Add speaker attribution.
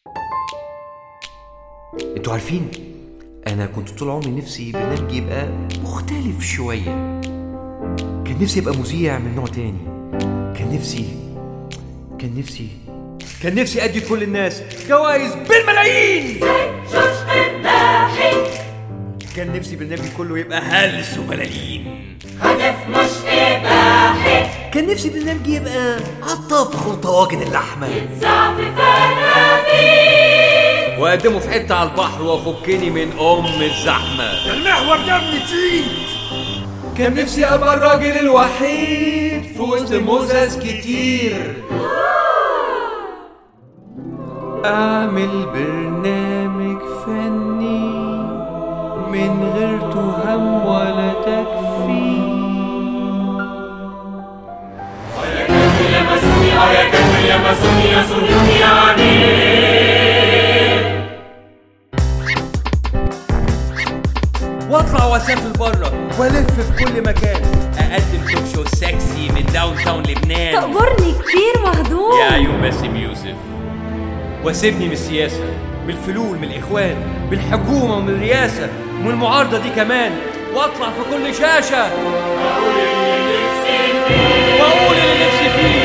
Speaker 1: انتوا عارفين انا كنت طول عمري نفسي برنامجي يبقى مختلف شويه كان نفسي ابقى مذيع من نوع تاني كان نفسي كان نفسي كان نفسي ادي لكل الناس جوائز بالملايين كان نفسي برنامجي كله يبقى هلس وملالين
Speaker 2: هدف مش إباحي
Speaker 1: كان نفسي برنامجي يبقى عالطبخ وطواجن اللحمه
Speaker 2: ضعف فنافير
Speaker 1: واقدمه في حته على البحر وافكني من ام الزحمه
Speaker 3: المحور ده بنتين
Speaker 1: كان نفسي ابقى الراجل الوحيد في وسط مزز كتير اعمل برنامج فني من غير تهم ولا تكفير
Speaker 2: يا مسؤول يا كافر يا مسؤول يا صهيوني يا عميل
Speaker 1: واطلع واسافر بره والف في كل مكان اقدم توك شو سكسي من داون تاون لبنان
Speaker 4: تقبرني كتير مهضوم
Speaker 1: يا عيون باسم يوسف واسيبني من السياسة من الفلول من الإخوان من الحكومة ومن الرئاسة ومن المعارضة دي كمان واطلع في كل شاشة
Speaker 2: نفسي فيه
Speaker 1: واقول اللي نفسي فيه